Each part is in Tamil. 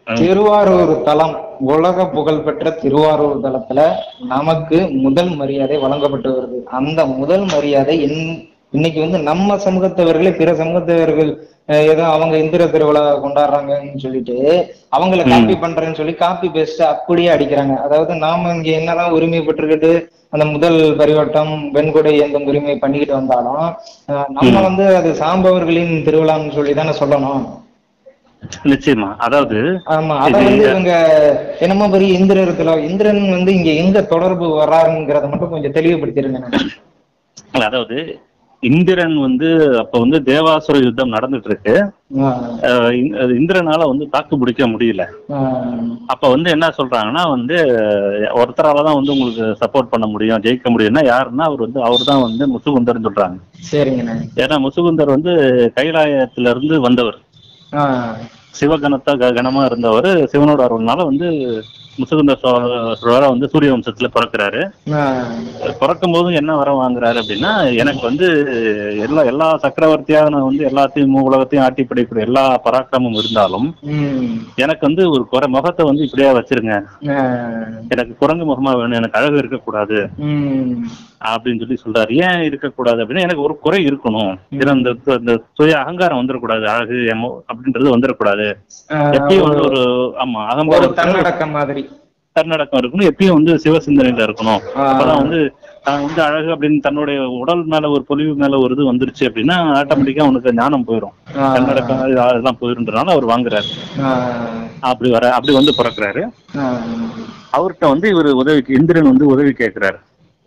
திருவாரூர் தலம் உலக புகழ்பெற்ற திருவாரூர் தலத்துல நமக்கு முதல் மரியாதை வழங்கப்பட்டு வருது அந்த முதல் மரியாதை இன் இன்னைக்கு வந்து நம்ம சமூகத்தவர்களே பிற சமூகத்தவர்கள் அஹ், ஏதோ அவங்க இந்திர திருவிழா கொண்டாடுறாங்கன்னு சொல்லிட்டு அவங்கள காப்பி பண்றேன்னு சொல்லி காப்பி பேஸ்ட் அப்படியே அடிக்கிறாங்க அதாவது நாம இங்க என்னதான் உரிமை பெற்றுக்கிட்டு அந்த முதல் பரிவட்டம் வெண்கொடை ஏந்தும் உரிமை பண்ணிக்கிட்டு வந்தாலும் அஹ், நம்ம வந்து அது சாம்பவர்களின் திருவிழான்னு சொல்லி தானே சொல்லணும் நிச்சயமா அதாவது ஆமா அத வந்து இவங்க என்னமோ பெரிய இந்திரத்துல இந்திரன் வந்து இங்க எங்க தொடர்பு வர்றாருங்கிறத மட்டும் கொஞ்சம் தெளிவுபடுத்திருங்க எனக்கு. அதாவது இந்திரன் வந்து அப்ப வந்து தேவாசுர யுத்தம் நடந்துட்டு இருக்கு ஆ, அஹ் இந்த- இந்திரனால வந்து தாக்கு பிடிக்க முடியல ஆ, அப்ப வந்து என்ன சொல்றாங்கன்னா வந்து ஒருத்தரால தான் வந்து உங்களுக்கு சப்போர்ட் பண்ண முடியும் ஜெயிக்க முடியும்னா யாருன்னா அவர் வந்து அவர் தான் வந்து முசுகுந்தர்னு சொல்றாங்க சரிங்கண்ணே ஏன்னா முசுகுந்தர் வந்து கைலாயத்துல இருந்து வந்தவர் ஆ, சிவகணத்தா க- கணமா இருந்தவர் சிவனோட அருள்னால வந்து முசுகுந்த சோ- சோழரா வந்து சூரிய வம்சத்துல பிறக்கிறாரு ஆ, பிறக்கும் போதும் என்ன வரம் வாங்குறாரு அப்படின்னா எனக்கு வந்து எல்லா எல்லா சக்கரவர்த்தியா நான் வந்து எல்லாத்தையும் உலகத்தையும் ஆட்டி படைக்கிற எல்லா பராக்கிரமும் இருந்தாலும் ம், எனக்கு வந்து ஒரு குறை முகத்தை வந்து இப்படியே வச்சிருங்க ஆ, எனக்கு குரங்கு முகமா வேணும் எனக்கு அழகு இருக்கக்கூடாது ம், அப்படின்னு சொல்லி சொல்றாரு ஏன் இருக்கக்கூடாது அப்படின்னா எனக்கு ஒரு குறை இருக்கணும் ஏன்னா இந்த இந்த சுய அகங்காரம் வந்துடக்கூடாது அழகு எமோ அப்படின்றது வந்துடக்கூடாது ஆ, எப்பயும் வந்து ஒரு ஆமா ஒரு அகங்காரம் தன்னடக்கம் மாதிரி தன்னடக்கம் இருக்கணும் எப்பயும் வந்து சிவசிந்தனையில இருக்கணும் ஆ. அப்பதான் வந்து தான் வந்து அழகு அப்படின்னு தன்னுடைய உடல் மேல ஒரு பொலிவு மேல ஒரு இது வந்துருச்சு அப்படின்னா ஆட்டோமேட்டிக்கா அவனுக்கு ஞானம் போயிடும் ஆ, தன்னடக்கம் அது அதெல்லாம் போயிருன்றனால அவர் வாங்குறாரு ஆ, அப்படி வர அப்படி வந்து பிறக்கிறாரு ஆ. அவர்கிட்ட வந்து இவர் உதவி இந்திரன் வந்து உதவி கேட்கிறாரு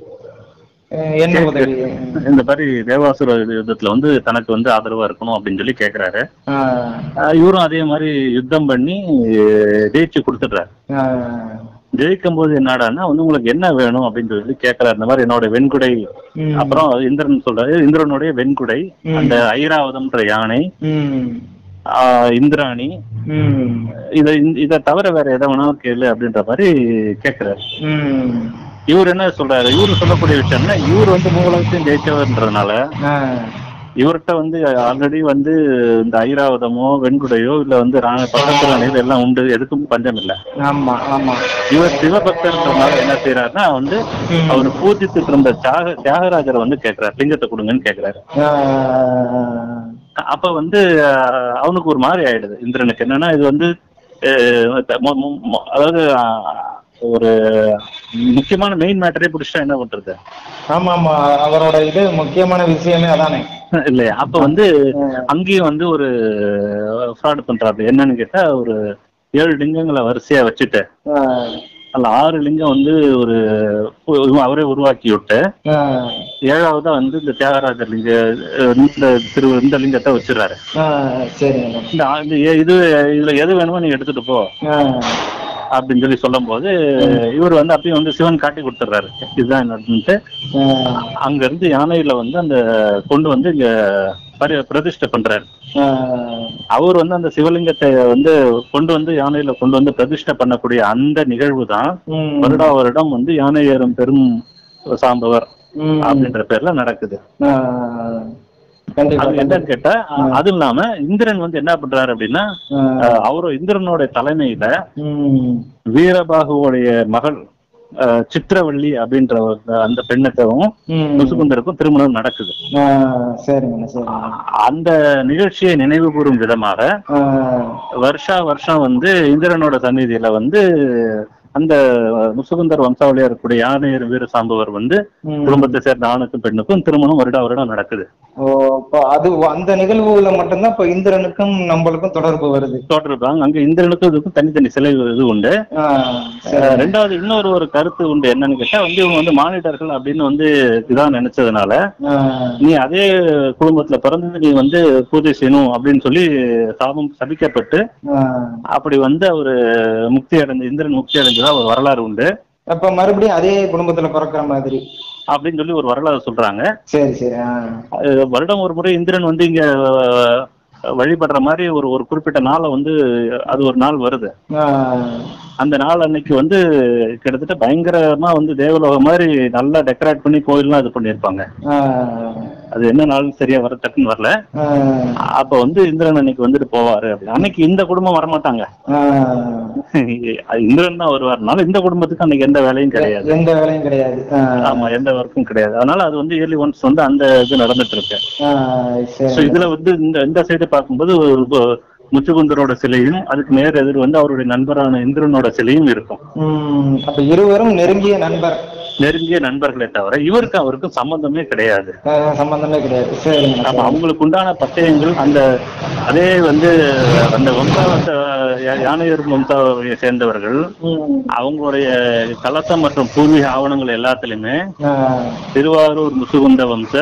அஹ், என்ன உதவி இந்த மாதிரி தேவாசுர யுத்தத்துல வந்து தனக்கு வந்து ஆதரவா இருக்கணும் அப்படின்னு சொல்லி கேட்கிறாரு ஆ, ஆஹ் இவரும் அதே மாதிரி யுத்தம் பண்ணி ஜெயிச்சு கொடுத்துடுறாரு ஆ, ஜெயிக்கும் போது என்னடான்னா வந்து உங்களுக்கு என்ன வேணும் அப்படின்னு சொல்லி கேட்கறாரு இந்த மாதிரி என்னோட வெண்குடை ம், அப்புறம் இந்திரன் சொல்றாரு இந்திரனுடைய வெண்குடை ம். அந்த ஐராவதம்ன்ற யானை ம், ஆஹ் இந்திராணி ம், இதை இதை தவிர வேற எதை வேணாலும் கேளு அப்படின்ற மாதிரி கேட்கிறாரு ம், இவர் என்ன சொல்றாரு இவரு சொல்லக்கூடிய விஷயம்னா இவர் வந்து மூலத்தையும் ஜெயிச்சவர்ன்றதுனால ஆ, இவர்கிட்ட வந்து ஆல்ரெடி வந்து இந்த ஐராவதமோ வெண்குடையோ இல்ல வந்து ரா- பக்கத்துல நீர் எல்லாம் உண்டு எதுக்கும் பஞ்சம் இல்ல ஆமா ஆமா இவர் சிவபக்தர்ன்றதுனால என்ன செய்யறாருன்னா வந்து ம். அவர் பூஜித்துட்டு இருந்த தியாக தியாகராஜரை வந்து கேட்கிறார் லிங்கத்தை கொடுங்கன்னு கேட்கிறாரு ஆ, அப்ப வந்து அஹ், அவனுக்கு ஒரு மாதிரி ஆயிடுது இந்திரனுக்கு என்னன்னா இது வந்து அஹ், மொ- மொ- மொ- அதாவது அஹ், ஒரு முக்கியமான மெயின் மேட்டரே பிடிச்சா என்ன பண்றது ஆமா ஆமா அவரோட இது முக்கியமான விஷயமே அதானே இல்லையா அப்ப வந்து அங்கேயும் வந்து ஒரு ஃப்ராட் பண்றாரு என்னன்னு கேட்டா ஒரு ஏழு லிங்கங்களை வரிசையா வச்சுட்டு ஆ, அதுல ஆறு லிங்கம் வந்து ஒரு இவன் அவரே உருவாக்கி விட்டு ஆ, ஏழாவதா வந்து இந்த தியாகராஜர் லிங்க அஹ் இந்த திரு இந்த லிங்கத்தை வச்சிடுறாரு ஆ, சரிங்க இந்த ஆ- இந்த ஏ- இது இதுல எது வேணுமோ நீ எடுத்துட்டு போ ஆ, அப்படின்னு சொல்லி சொல்லும் போது இவர் வந்து அப்பயும் வந்து சிவன் காட்டி கொடுத்துட்றாரு இதுதான் என்னன்ட்டு ஆ, அங்க இருந்து யானையில வந்து அந்த கொண்டு வந்து இங்க பரி பிரதிஷ்டை பண்றாரு ஆ, அவர் வந்து அந்த சிவலிங்கத்தை வந்து கொண்டு வந்து யானையில கொண்டு வந்து பிரதிஷ்டை பண்ணக்கூடிய அந்த நிகழ்வு தான் ம், வருடா வருடம் வந்து யானை ஏறும் பெரும் சாம்பவர் ம், அப்படின்ற பேர்ல நடக்குது ஆ, கண்டிப்பா அது என்னன்னு கேட்டா அ- அது இல்லாம இந்திரன் வந்து என்ன பண்றாரு அப்படின்னா ஆ, அஹ், அவரு இந்திரனோட தலைமையில ம், வீரபாகுவோடைய மகள் அஹ், சித்திரவள்ளி அப்படின்ற ஒரு- அந்த பெண்ணுக்கும் ம், முசுகுந்தருக்கும் திருமணம் நடக்குது ஆ, சரிங்க சரிங்க அந்த நிகழ்ச்சியை நினைவு கூறும் விதமாக ஆ, வருஷா வருஷம் வந்து இந்திரனோட சந்நிதியில வந்து அந்த முசுகுந்தர் வம்சாவளியா இருக்கக்கூடிய யானையர் வீர சாம்பவர் வந்து ம். குடும்பத்தை சேர்ந்த ஆணுக்கும் பெண்ணுக்கும் திருமணம் வருடா வருடம் நடக்குது ஓ இப்போ அது அந்த நிகழ்வுல மட்டும்தான் இப்போ இந்திரனுக்கும் நம்மளுக்கும் தொடர்பு வருது தோற்றிருப்பாங்க அங்க இந்திரனுக்கும் இதுக்கும் தனித்தனி சிலை இது உண்டு ஆ, சரி. அஹ் ரெண்டாவது இன்னொரு ஒரு கருத்து உண்டு என்னன்னு கேட்டா வந்து இவங்க வந்து மானிடர்கள் அப்படின்னு வந்து இதான் நினைச்சதுனால ஆ, நீ அதே குடும்பத்துல பிறந்து நீ வந்து பூஜை செய்யணும் அப்படின்னு சொல்லி சாபம் சபிக்கப்பட்டு ஆ. அப்படி வந்து அவரு முக்தி அடைஞ்ச இந்திரன் முக்தி அடைஞ்சதா ஒரு வரலாறு உண்டு அப்ப மறுபடியும் அதே குடும்பத்துல பிறக்கிற மாதிரி அப்படின்னு சொல்லி ஒரு வரலாறு சொல்றாங்க சரி சரி ஆ. அஹ் வருடம் ஒரு முறை இந்திரன் வந்து இங்க அஹ், வழிபடுற மாதிரி ஒரு ஒரு குறிப்பிட்ட நாளை வந்து அது ஒரு நாள் வருது ஆ, அந்த நாள் அன்னைக்கு வந்து கிட்டத்தட்ட பயங்கரமா வந்து தேவலோகம் மாதிரி நல்லா டெக்கரேட் பண்ணி கோயில்லாம் இது பண்ணியிருப்பாங்க ஆ. அது என்ன நாள் சரியா வர டக்குன்னு வரல ஆ, அப்ப வந்து இந்திரன் அன்னைக்கு வந்துட்டு போவாரு அப்படி அன்னைக்கு இந்த குடும்பம் வரமாட்டாங்க ஆ. அது இந்திரன் தான் வருவாருனால இந்த குடும்பத்துக்கு அன்னைக்கு எந்த வேலையும் கிடையாது எந்த வேலையும் கிடையாது ஆ, ஆமா எந்த ஒர்க்கும் கிடையாது அதனால அது வந்து இயர்லி ஒன்ஸ் வந்து அந்த இது நடந்துட்டு இருக்கு ஆ, ஸோ சரி இதுல வந்து இந்த இந்த சைடு பார்க்கும்போது ஒரு ப- முச்சுகுந்தரோட சிலையும் அதுக்கு நேர் எதிர் வந்து அவருடைய நண்பரான இந்திரனோட சிலையும் இருக்கும் ம், அப்ப இருவரும் நெருங்கிய நண்பர் நெருங்கிய நண்பர்களே தவிர இவருக்கு அவருக்கும் சம்பந்தமே கிடையாது ஆ, சம்பந்தமே கிடையாது சரிங்க அப்ப அவங்களுக்கு உண்டான பட்டயங்கள் அந்த அதே வந்து அந்த வம்சாவத்த யானையர் வம்சாவை சேர்ந்தவர்கள் ம், அவங்களுடைய கலசம் மற்றும் பூர்வீக ஆவணங்கள் எல்லாத்துலயுமே ஆ, திருவாரூர் முசுகுந்த வம்ச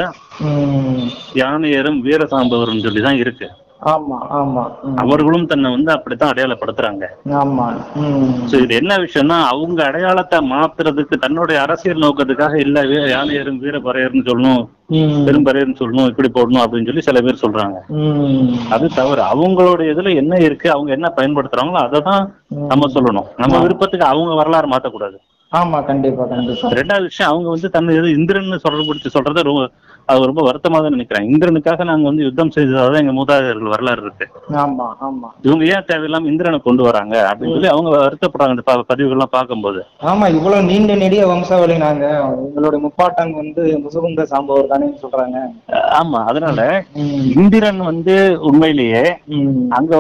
ம், யானையரும் வீரசாம்பவரும் சொல்லி தான் இருக்கு ஆமா ஆமா ம், அவர்களும் தன்னை வந்து அப்படித்தான் அடையாளப்படுத்துறாங்க ஆமா ம், சோ இது என்ன விஷயம்னா அவங்க அடையாளத்தை மாத்துறதுக்கு தன்னுடைய அரசியல் நோக்கத்துக்காக இல்ல வீ- யானையரும் வீரபறையர்னு சொல்லணும் ம், பெரும்பறையர்னு சொல்லணும் இப்படி போடணும் அப்படின்னு சொல்லி சில பேர் சொல்றாங்க ம், அது தவறு அவங்களுடைய இதுல என்ன இருக்கு அவங்க என்ன பயன்படுத்துறாங்களோ அதை தான் நம்ம சொல்லணும் நம்ம விருப்பத்துக்கு அவங்க வரலாறு மாத்தக்கூடாது ஆமா கண்டிப்பா கண்டிப்பா ரெண்டாவது விஷயம் அவங்க வந்து தன்னை எது இந்திரன் சொல்றப்படுத்தி சொல்றத ரொம்ப அது ரொம்ப வருத்தமா தான் நினைக்கிறேன் இந்திரனுக்காக நாங்க வந்து யுத்தம் செய்ததாக எங்க மூதாதையர்கள் வரலாறு இருக்கு ஆமா ஆமா இவங்க ஏன் தேவையில்லாம இந்திரனை கொண்டு வராங்க அப்படின்னு சொல்லி அவங்க வருத்தப்படுறாங்க இந்த ப- பதிவுகள்லாம் பார்க்கும்போது ஆமா இவ்வளவு நீண்ட நெடிய வம்சாவளி நாங்க எங்களுடைய முப்பாட்டன் வந்து முசுகுந்த சாம்பவர் தானே சொல்றாங்க அஹ் ஆமா அதனால ம், இந்திரன் வந்து உண்மையிலேயே ம், அங்க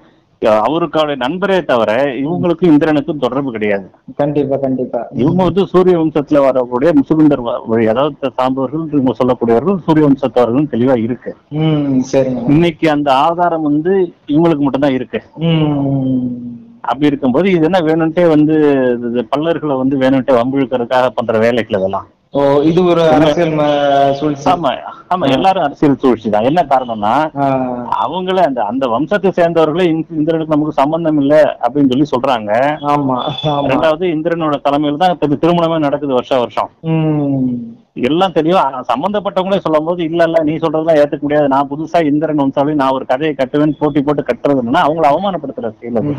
அஹ் அவருக்கான நண்பரே தவிர இவங்களுக்கும் இந்திரனுக்கும் தொடர்பு கிடையாது கண்டிப்பா கண்டிப்பா இவங்க வந்து சூரிய வம்சத்துல வரக்கூடிய முசுகுந்தர் வ- வழி அதாவது சாம்பவர்கள் இவங்க சொல்லக்கூடியவர்கள் சூரிய வம்சத்தவர்கள் தெளிவா இருக்கு ம் சரிங்க இன்னைக்கு அந்த ஆதாரம் வந்து இவங்களுக்கு மட்டும்தான் இருக்கு ம் அப்படி இருக்கும்போது இது என்ன வேணும்ட்டே வந்து இது பல்லர்களை வந்து வேணும்ட்டே வம்பிழுக்கிறதுக்காக பண்ற வேலைகள் இதெல்லாம் ஓ இது ஒரு அரசியல் ம- சூழ்ச்சி ஆமா ஆமா எல்லாரும் அரசியல் சூழ்ச்சி தான் என்ன காரணம்னா ஆ, அவங்களே அந்த அந்த வம்சத்தை சேர்ந்தவர்களே இந்த- இந்திரனுக்கு நமக்கு சம்பந்தம் இல்ல அப்படின்னு சொல்லி சொல்றாங்க ஆமா ஆமா ரெண்டாவது இந்திரனோட தலைமையில் தான் இப்ப திருமணமே நடக்குது வருஷ வருஷம் ம் எல்லாம் தெரியும் ஆனா சம்பந்தப்பட்டவங்களே சொல்லும் போது இல்ல இல்ல நீ சொல்றதெல்லாம் ஏத்துக்க முடியாது நான் புதுசா இந்திரன் வம்சாவளி நான் ஒரு கதையை கட்டுவேன் போட்டி போட்டு கட்டுறதுன்னா அவங்கள அவமானப்படுத்துற செயல் அது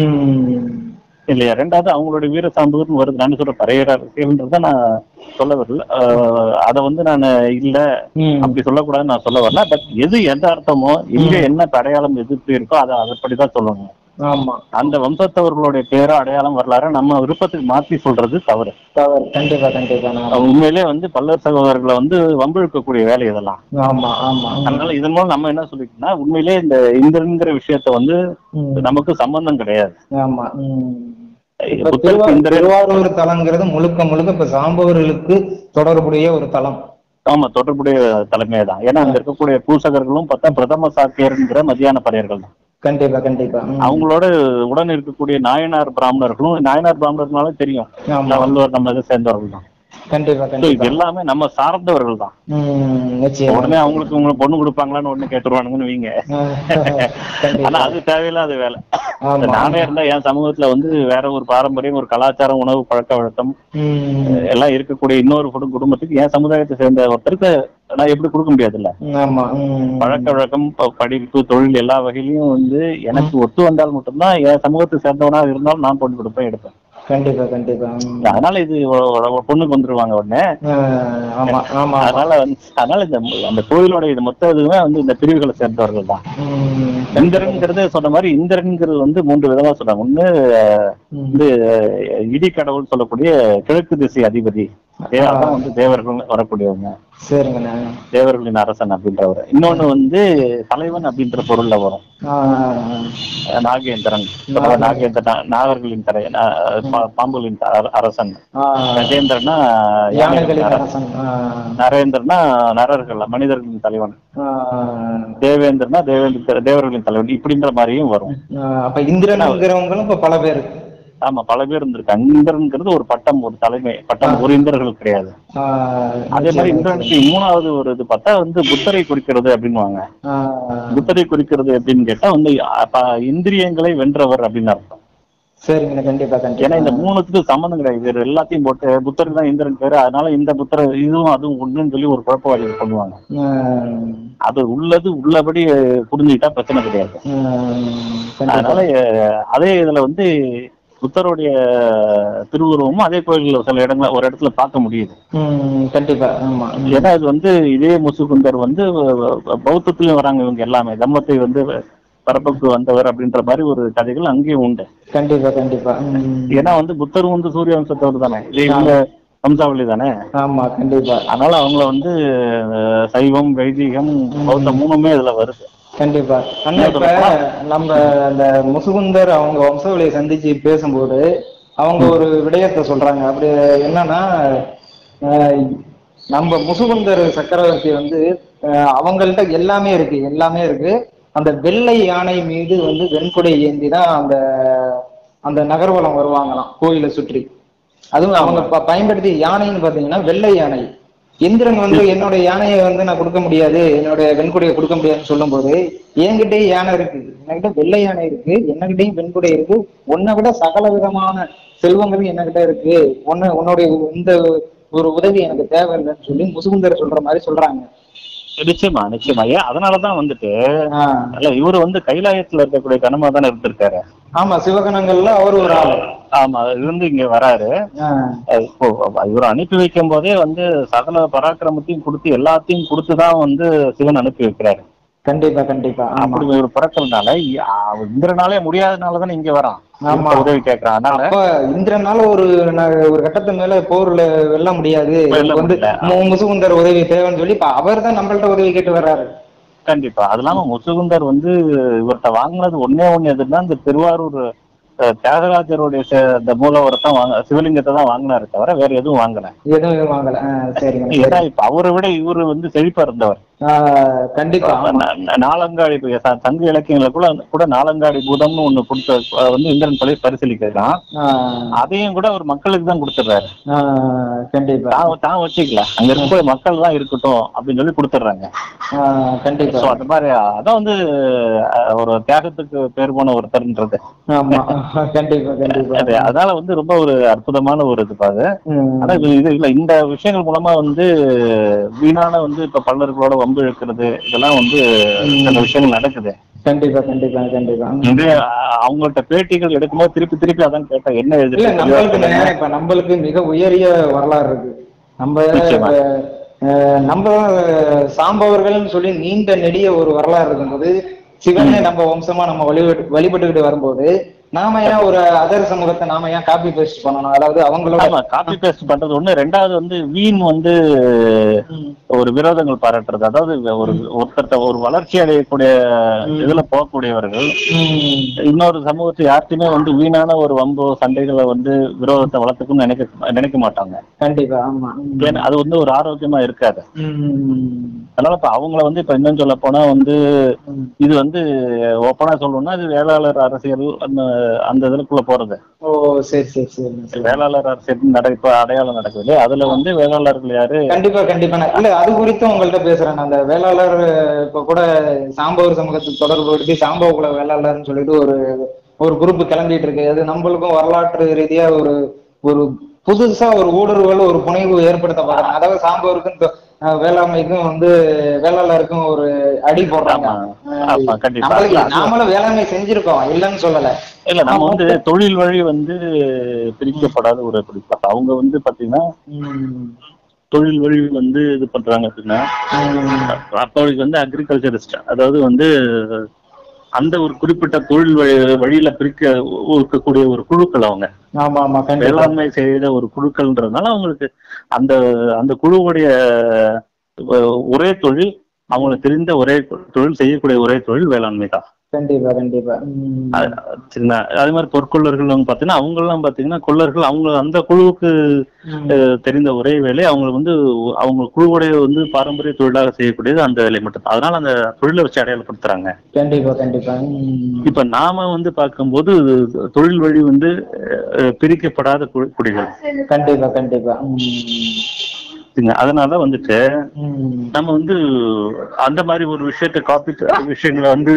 ம் இல்லையா ரெண்டாவது அவங்களுடைய வீர சாம்புன்னு வருது நான் சொல்ற பறையற அரசியல்ன்றத நான் சொல்ல வரல ஆஹ் அதை வந்து நான் இல்ல ம் அப்படி சொல்லக்கூடாதுன்னு நான் சொல்ல வரல பட் எது எந்த அர்த்தமோ எங்க என்ன அடையாளம் எதிர்ப்பு இருக்கோ அதை அதற்படிதான் சொல்லணும் ஆமா அந்த வம்சத்தவர்களுடைய பேரோ அடையாளம் வரலாறு நம்ம விருப்பத்துக்கு மாத்தி சொல்றது தவறு தவறு கண்டிப்பா கண்டிப்பா நான் உண்மையிலே வந்து பல்லர் சகோதரர்களை வந்து வம்பிழுக்கக்கூடிய வேலை இதெல்லாம் ஆமா ஆமா அதனால இதன் மூலம் நம்ம என்ன சொல்லிக்கணும்னா உண்மையிலே இந்த இந்திரன்கிற விஷயத்த வந்து ம், நமக்கு சம்பந்தம் கிடையாது ஆமா ம் இப்ப புத்தருக்கு திருவா- இந்திரன் திருவாரூர் தலங்கிறது முழுக்க முழுக்க இப்ப சாம்பவர்களுக்கு தொடர்புடைய ஒரு தலம் ஆமா தொடர்புடைய தலைமை தான் ஏன்னா அங்க இருக்கக்கூடிய பூசகர்களும் பார்த்தா பிரதம சாக்கியர்ங்கிற மதியான பறையர்கள் தான் கண்டிப்பா கண்டிப்பா ம். அவங்களோட உடன் இருக்கக்கூடிய நாயனார் பிராமணர்களும் நாயனார் பிராமணர்னாலே தெரியும் ஆமா வள்ளுவர் நம்ம இதை சேர்ந்தவர்கள் தான் கண்டிப்பா So, இது கண்டிப்பா எல்லாமே நம்ம சார்ந்தவர்கள் தான் ம் நிச்சயம் உடனே அவங்களுக்கு உங்களை பொண்ணு கொடுப்பாங்களான்னு உடனே கேட்டுருவானுங்கன்னு வீங்க ஆனா கண்டிப்பா அது தேவையில்லாத வேலை ஆமா நானே இருந்தா என் சமூகத்துல வந்து வேற ஒரு பாரம்பரியம் ஒரு கலாச்சாரம் உணவு பழக்க வழக்கம் ம் எல்லாம் இருக்கக்கூடிய இன்னொரு குடும்- குடும்பத்துக்கு என் சமுதாயத்தை சேர்ந்த ஒருத்தருக்கு நான் எப்படி கொடுக்க முடியாதுல்ல ஆமா ம் பழக்க வழக்கம் ப- படிப்பு தொழில் எல்லா வகையிலையும் வந்து எனக்கு ஒத்து வந்தால் மட்டும்தான் என் சமூகத்தை சேர்ந்தவனா இருந்தாலும் நான் பொண்ணு கொடுப்பேன் எடுப்பேன் கண்டிப்பா கண்டிப்பா ம். அதனால இது ஒ- ஒ- பொண்ணுக்கு வந்துருவாங்க உடனே ஆ, ஆமா ஆமா ஆமா அதனால வந்து அதனால இந்த அந்த கோயிலோட இது மொத்த இதுவுமே வந்து இந்த பிரிவுகளை சேர்ந்தவர்கள் தான் ம் இந்திரன்ங்கிறது சொன்ன மாதிரி இந்திரன்ங்கிறது வந்து மூன்று விதமா சொல்றாங்க ஒண்ணு ம். வந்து அஹ், இடி கடவுள் சொல்லக்கூடிய கிழக்கு திசை அதிபதி தே- அதான் வந்து தேவர்கள் வரக்கூடியவங்க சரிங்கண்ணா தேவர்களின் அரசன் அப்படின்றவர் இன்னொன்னு வந்து தலைவன் அப்படின்ற பொருள்ல வரும் ஆ, அஹ், நாகேந்திரன் அதாவது நாகேந்திரன் நாகர்களின் தலை அஹ், பா- பாம்புகளின் அர- அரசன் ஆ, கஜேந்திரன்னா யானைகளின் யானைகளின் அரசன் ஆ, நரேந்திரனா நரர்கள் மனிதர்களின் தலைவன் ஆ, தேவேந்திரனா தேவேந்திர தேவர்களின் தலைவன் இப்படின்ற மாதிரியும் வரும் ஆ, அப்ப இந்திரன்ங்கிறவங்களும் இப்ப பல பேர் ஆமா பல பேர் இருந்திருக்காங்க இந்திரன்ங்கிறது ஒரு பட்டம் ஒரு தலைமை பட்டம் ஒரு இந்திரர்கள் கிடையாது ஆ, அதே மாதிரி நிச்சயம், இந்திரனுக்கு மூணாவது ஒரு இது பார்த்தா வந்து புத்தரை குறிக்கிறது அப்படின்னுவாங்க ஆ, புத்தரை குறிக்கிறது எப்படின்னு கேட்டா வந்து அப்ப இந்திரியங்களை வென்றவர் அப்படின்னு அர்த்தம் சரிங்கண்ணா கண்டிப்பா ஏன்னா இந்த கண்டிப்பா மூணுத்துக்கு சம்மந்தம் கிடையாது இது எல்லாத்தையும் போட்டு புத்தருக்கு தான் இந்திரன் பேரு அதனால இந்த புத்தர் இதுவும் அதுவும் ஒண்ணுன்னு சொல்லி ஒரு குழப்பவாதிகள் பண்ணுவாங்க ஆ, அது உள்ளது உள்ளபடி புரிஞ்சுக்கிட்டா பிரச்சனை கிடையாது ஆ, கண்டிப்பா அதனால அஹ், அதே இதுல வந்து புத்தருடைய திருவுருவமும் அதே கோயில்ல சில இடங்கள ஒரு இடத்துல பார்க்க முடியுது ம், கண்டிப்பா ஆமா ஏன்னா இது வந்து இதே முசுகுந்தர் வந்து பௌத்தத்திலயும் வராங்க இவங்க எல்லாமே தம்மத்தை வந்து பரப்புக்கு வந்தவர் அப்படின்ற மாதிரி ஒரு கதைகள் அங்கேயும் உண்டு கண்டிப்பா கண்டிப்பா ம். ஏன்னா வந்து புத்தர் வந்து சூரிய வம்சத்தவர் தானே இது இவங்க வம்சாவளி தானே ஆமா கண்டிப்பா அதனால அவங்கள வந்து அஹ், சைவம் வைதிகம் பௌத்தம் மூணுமே இதுல வருது கண்டிப்பா அண்ணா இப்ப நம்ம அந்த முசுகுந்தர் அவங்க வம்சாவளியை சந்திச்சு பேசும்போது அவங்க ஒரு விடயத்தை சொல்றாங்க அப்படி என்னன்னா அஹ், நம்ம முசுகுந்தர் சக்கரவர்த்தி வந்து அஹ், அவங்கள்ட்ட எல்லாமே இருக்கு எல்லாமே இருக்கு அந்த வெள்ளை யானை மீது வந்து வெண்குடை ஏந்தி தான் அந்த அந்த நகர்வலம் வருவாங்களாம் கோயிலை சுற்றி அதுவும் அவங்க ப- பயன்படுத்தி யானைன்னு பாத்தீங்கன்னா வெள்ளை யானை இந்திரன் வந்து என்னோட யானையை வந்து நான் கொடுக்க முடியாது என்னோட வெண்குடையை கொடுக்க முடியாதுன்னு சொல்லும்போது என்கிட்டயும் யானை இருக்கு என்கிட்ட வெள்ளை யானை இருக்கு என்னகிட்டயும் வெண்குடை இருக்கு உன்னை விட சகல விதமான செல்வங்களும் என்கிட்ட இருக்கு உன்னை உன்னுடைய இந்த ஒரு உதவி எனக்கு தேவையில்லைன்னு சொல்லி முசுகுந்தர் சொல்ற மாதிரி சொல்றாங்க நிச்சயமா நிச்சயமா ஏன் அதனாலதான் வந்துட்டு ஆஹ் இல்ல இவரு வந்து கைலாயத்துல இருக்கக்கூடிய கனமா தானே இருந்திருக்காரு ஆமா சிவகணங்கள்ல அவர் ஒரு ஆளு ஆமா இருந்து இங்க வராரு ஆஹ் அஹ் இப்போ இவர் அனுப்பி வைக்கும் போதே வந்து சகல பராக்கிரமத்தையும் கொடுத்து எல்லாத்தையும் கொடுத்துதான் வந்து சிவன் அனுப்பி வைக்கிறாரு கண்டிப்பா கண்டிப்பா ஆமா அப்படி ஒரு பிறக்கிறதுனால இ- அ- இந்திரனாலே முடியாதனாலதானே இங்க வரான் ஆமா. இவர்ட்ட உதவி கேட்கறான் அதனால அப்ப இந்திரனால ஒரு ந- ஒரு கட்டத்து மேல போர்ல வெல்ல முடியாது வெல்ல எனக்கு வந்து முடியல. மு- முசுகுந்தர் உதவி தேவைன்னு சொல்லி இப்ப அவர் தான் நம்மள்ட்ட உதவி கேட்டு வர்றாரு கண்டிப்பா அது இல்லாம முசுகுந்தர் வந்து இவர்கிட்ட வாங்கினது ஒன்னே ஒண்ணு எதுன்னா இந்த திருவாரூர் அஹ், தியாகராஜருடைய ச- இந்த மூலவரத்தை வாங்க சிவலிங்கத்தை தான் வாங்கினாரு தவிர வேற எதுவும் வாங்கல எதுவும் வாங்கல ஆஹ் சரிங்க ஏன்னா இப்ப அவரை விட இவரு வந்து செழிப்பா இருந்தவர் ஆஹ் கண்டிப்பா ஆமா. நா- நா- நாலங்காடி இப்ப ச- சங்க இலக்கியங்கள கூட கூட நாலங்காடி பூதம்னு ஒண்ணு கொடுத்த அஹ், வந்து இந்திரன் பள்ளி பரிசீலிக்கலாம் ஆஹ் அதையும் கூட அவர் மக்களுக்கு தான் கொடுத்துடுறாரு ஆஹ் கண்டிப்பா தான் தான் வச்சுக்கல அங்க இருக்கக்கூடிய மக்கள் தான் இருக்கட்டும் அப்படின்னு சொல்லி கொடுத்துட்றாங்க ஆஹ் கண்டிப்பா சோ அந்த மாதிரி அதான் வந்து அஹ், ஒரு தியாகத்துக்கு பேர் போன ஒருத்தர்ன்றது ஆமா கண்டிப்பா கண்டிப்பா அது அதனால வந்து ரொம்ப ஒரு அற்புதமான ஒரு இது அது ம். ஆனா இது இது இல்ல இந்த விஷயங்கள் மூலமா வந்து வீணான வந்து இப்ப பல்லர்களோட வம்பு இழுக்கிறது இதெல்லாம் வந்து சில விஷயங்கள் நடக்குது கண்டிப்பா கண்டிப்பா கண்டிப்பா ம். வந்து அஹ், அவங்கள்ட்ட பேட்டிகள் எடுக்கும்போது திருப்பி திருப்பி அதான் கேட்டேன் என்ன இல்ல எழுது நம்மளுக்கு நே- இப்ப நம்மளுக்கு மிக உயரிய வரலாறு இருக்கு நம்ம நிச்சயமா. அஹ், நம்ம சாம்பவர்கள்னு சொல்லி நீண்ட நெடிய ஒரு வரலாறு இருக்கும்போது சிவனே நம்ம வம்சமா நம்ம வழிபட்டு வழிபட்டுக்கிட்டு வரும்போது நாம ஏன் ஒரு அதர் சமூகத்தை நாம ஏன் காப்பி பேஸ்ட் பண்ணணும் அதாவது அவங்களோட ஆமா காப்பி பேஸ்ட் பண்றது ஒண்ணு ரெண்டாவது வந்து வீண் வந்து ஒரு விரோதங்கள் பாராட்டுறது அதாவது ஒரு ஒருத்தர்ட்ட ஒரு வளர்ச்சி அடையக்கூடிய இதுல போகக்கூடியவர்கள் ம், இன்னொரு சமூகத்தை யார்த்தையுமே வந்து வீணான ஒரு வம்பு சண்டைகளை வந்து விரோதத்தை வளர்த்துக்கும்னு நினைக்க நினைக்க மாட்டாங்க கண்டிப்பா ஆமா ம். ஏன்னா அது வந்து ஒரு ஆரோக்கியமா இருக்காது ம், அதனால இப்ப அவங்கள வந்து இப்ப இன்னும் சொல்ல போனா வந்து ம். இது வந்து ஓப்பனா சொல்லணும்னா இது வேளாளர் அரசியல் அந்த அந்த இதுக்குள்ள போறது ஓ சரி சரி சரி சரி வேளாளர் அரசியல் நட இப்ப அடையாளம் நடக்குது இல்லையா? அதுல வந்து வேளாளர்கள் யாரு கண்டிப்பா கண்டிப்பா நான் இல்ல அது குறித்தும் உங்கள்ட்ட பேசுறேன் நான் அந்த வேளாளர் இப்ப கூட சாம்பவர் சமூகத்துக்கு தொடர்புபடுத்தி சாம்பவ குல வேளாளர்னு சொல்லிட்டு ஒரு ஒரு குரூப் கிளம்பிட்டு இருக்கு அது நம்மளுக்கும் வரலாற்று ரீதியா ஒரு ஒரு புதுசா ஒரு ஊடுருவல் ஒரு புனைவு ஏற்படுத்த பாக்குறாங்க அதாவது சாம்பவருக்கும் இந்த, அஹ், வேளாண்மைக்கும் வந்து வேளாளருக்கும் ஒரு அடி போடுறாங்க ஆமா. ஆமா, கண்டிப்பா. நம்மளுக்கு அது- நாமளும் வேளாண்மை செஞ்சிருக்கோம் இல்லைன்னு சொல்லல இல்ல நம்ம வந்து தொழில் வழி வந்து பிரிக்கப்படாத ஒரு பிடிப்பாங்க அவங்க வந்து பாத்தீங்கன்னா உம் தொழில் வழி வந்து இது பண்றாங்க அப்படின்னா உம் அப்போதைக்கு வந்து அக்ரிகல்ச்சரிஸ்ட் அதாவது வந்து அந்த ஒரு குறிப்பிட்ட தொழில் வழி வழியில பிரிக்க இருக்கக்கூடிய ஒரு குழுக்கள் அவங்க ஆமா ஆமா கண்டிப்பா வேளாண்மை செய்த ஒரு குழுக்கள்ன்றதுனால அவங்களுக்கு அந்த அந்த குழுவுடைய அஹ், ஒரே தொழில் அவங்களுக்கு தெரிந்த ஒரே தொழில் செய்யக்கூடிய ஒரே தொழில் வேளாண்மை தான் கண்டிப்பா கண்டிப்பா உம் அது- சரிங்களா அதே மாதிரி பொற்கொள்ளர்கள் வந்து பாத்தீங்கன்னா அவங்க எல்லாம் பாத்தீங்கன்னா கொள்ளர்கள் அவங்க அந்த குழுவுக்கு உம் அஹ், தெரிந்த ஒரே வேலை அவங்க வந்து அவங்க குழுவுடைய வந்து பாரம்பரிய தொழிலாக செய்யக்கூடியது அந்த வேலை மட்டும் அதனால அந்த தொழிலை வச்சு அடையாளப்படுத்துறாங்க கண்டிப்பா கண்டிப்பா உம் இப்ப நாம வந்து பார்க்கும்போது தொழில் வழி வந்து அஹ், பிரிக்கப்படாத கு- குடிகள் கண்டிப்பா கண்டிப்பா உம் சரிங்களா? அதனால வந்துட்டு உம் நம்ம வந்து அந்த மாதிரி ஒரு விஷயத்த காப்பி விஷயங்களை வந்து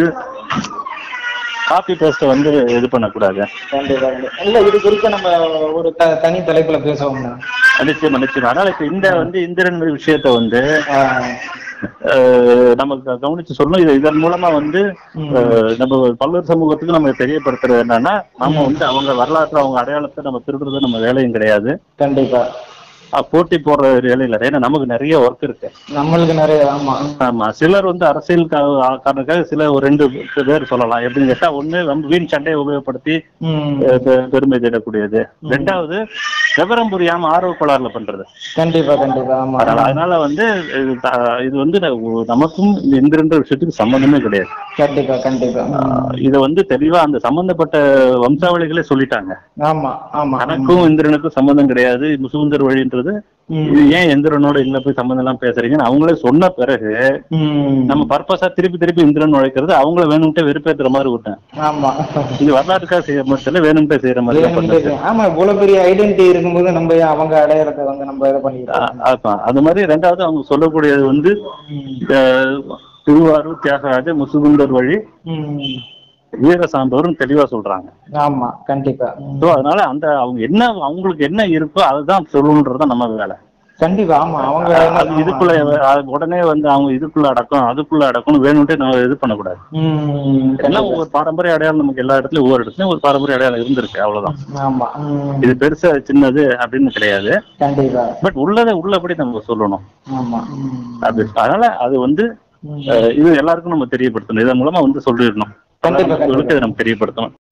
காப்பி பேஸ்ட வந்து இது பண்ணக்கூடாது கண்டிப்பா கண்டிப்பா. இல்ல இது குறித்து நம்ம ஒரு த- தனி தலைப்புல பேசுவோம் நிச்சயமா நிச்சயமா அதனால இப்ப இந்த வந்து இந்திரன் விஷயத்த வந்து அஹ், நம்ம க- கவனிச்சு சொல்லணும் இது இதன் மூலமா வந்து அஹ், நம்ம பல்வேறு சமூகத்துக்கு நம்ம தெரியப்படுத்துறது என்னன்னா நம்ம வந்து அவங்க வரலாற்று அவங்க அடையாளத்தை நம்ம திருடுறது நம்ம வேலையும் கிடையாது கண்டிப்பா அஹ், போட்டி போடுற வேலையில ஏன்னா நமக்கு நிறைய ஒர்க் இருக்கு நம்மளுக்கு நிறைய ஆமா ஆமா சிலர் வந்து அரசியல் கா- காரணத்துக்காக சில ஒரு ரெண்டு பேர் சொல்லலாம் எப்படின்னு கேட்டா ஒண்ணு நம்ம வீண் சண்டையை உபயோகப்படுத்தி ம் அஹ், பெ- பெருமை தேடக்கூடியது ரெண்டாவது விவரம் புரியாம ஆர்வ கோளாறுல பண்றது கண்டிப்பா கண்டிப்பா ஆமா அதனால அதனால வந்து இது த- இது வந்து ந- நமக்கும் இந்த இந்திரன்ற விஷயத்துக்கு சம்பந்தமே கிடையாது கண்டிப்பா கண்டிப்பா ம். ஆஹ் இத வந்து தெளிவா அந்த சம்பந்தப்பட்ட வம்சாவளிகளே சொல்லிட்டாங்க ஆமா ஆமா தனக்கும் இந்திரனுக்கும் சம்பந்தம் கிடையாது முசுகுந்தர் வழின்றது ம். இது ஏன் இந்திரனோட இல்ல போய் சம்பந்தம் எல்லாம் பேசுறீங்கன்னு அவங்களே சொன்ன பிறகு ம். நம்ம பர்பஸா திருப்பி திருப்பி இந்திரன் நுழைக்கிறது அவங்கள வேணும்ட்டே வெறுப்பேத்துற மாதிரி விட்டேன் ஆமா இது வரலாற்றுக்காக செய்ய மட்டும் வேணும்ட்டே செய்யற மாதிரி தான் பண்ணது. வேணும்னு ஆமா இவ்வளவு பெரிய ஐடென்டிட்டி இருக்கும்போது நம்ம ஏன் அவங்க அடையாளத்தை வந்து நம்ம இதை பண்ணிக்கிறோம் ஆ- ஆமா. அது மாதிரி ரெண்டாவது அவங்க சொல்லக்கூடியது வந்து அஹ், திருவாரூர் தியாகராஜ முசுகுந்தர் வழி ம். வீர சான்றோரும் தெளிவா சொல்றாங்க ஆமா கண்டிப்பா ம். ஸோ அதனால அந்த அவங்க என்ன அவங்களுக்கு என்ன இருக்கோ அதுதான் சொல்லணுன்றதுதான் நம்ம வேலை கண்டிப்பா ஆமா அவங்க அது இதுக்குள்ள அது உடனே வந்து அவங்க இதுக்குள்ள அடக்கம் அதுக்குள்ள அடக்கம்னு வேணும்ட்டு நம்ம இது பண்ணக்கூடாது ம். எல்லாம் ஒவ்வொரு பாரம்பரிய அடையாளம் நமக்கு எல்லா இடத்துலயும் ஒவ்வொரு இடத்துலயும் ஒரு பாரம்பரிய அடையாளம் இருந்திருக்கு அவ்வளவுதான் ஆமா ம். இது பெருசா சின்னது அப்படின்னு கிடையாது கண்டிப்பா பட் உள்ளதை உள்ளபடி நம்ம சொல்லணும் ஆமா ம். அது அதனால அது வந்து ம். அஹ், இது எல்லாருக்கும் நம்ம தெரியப்படுத்தணும் இதன் மூலமா வந்து சொல்லிடணும் கண்டிப்பா, கண்டிப்பா. இதை நம்ம தெரியப்படுத்தணும்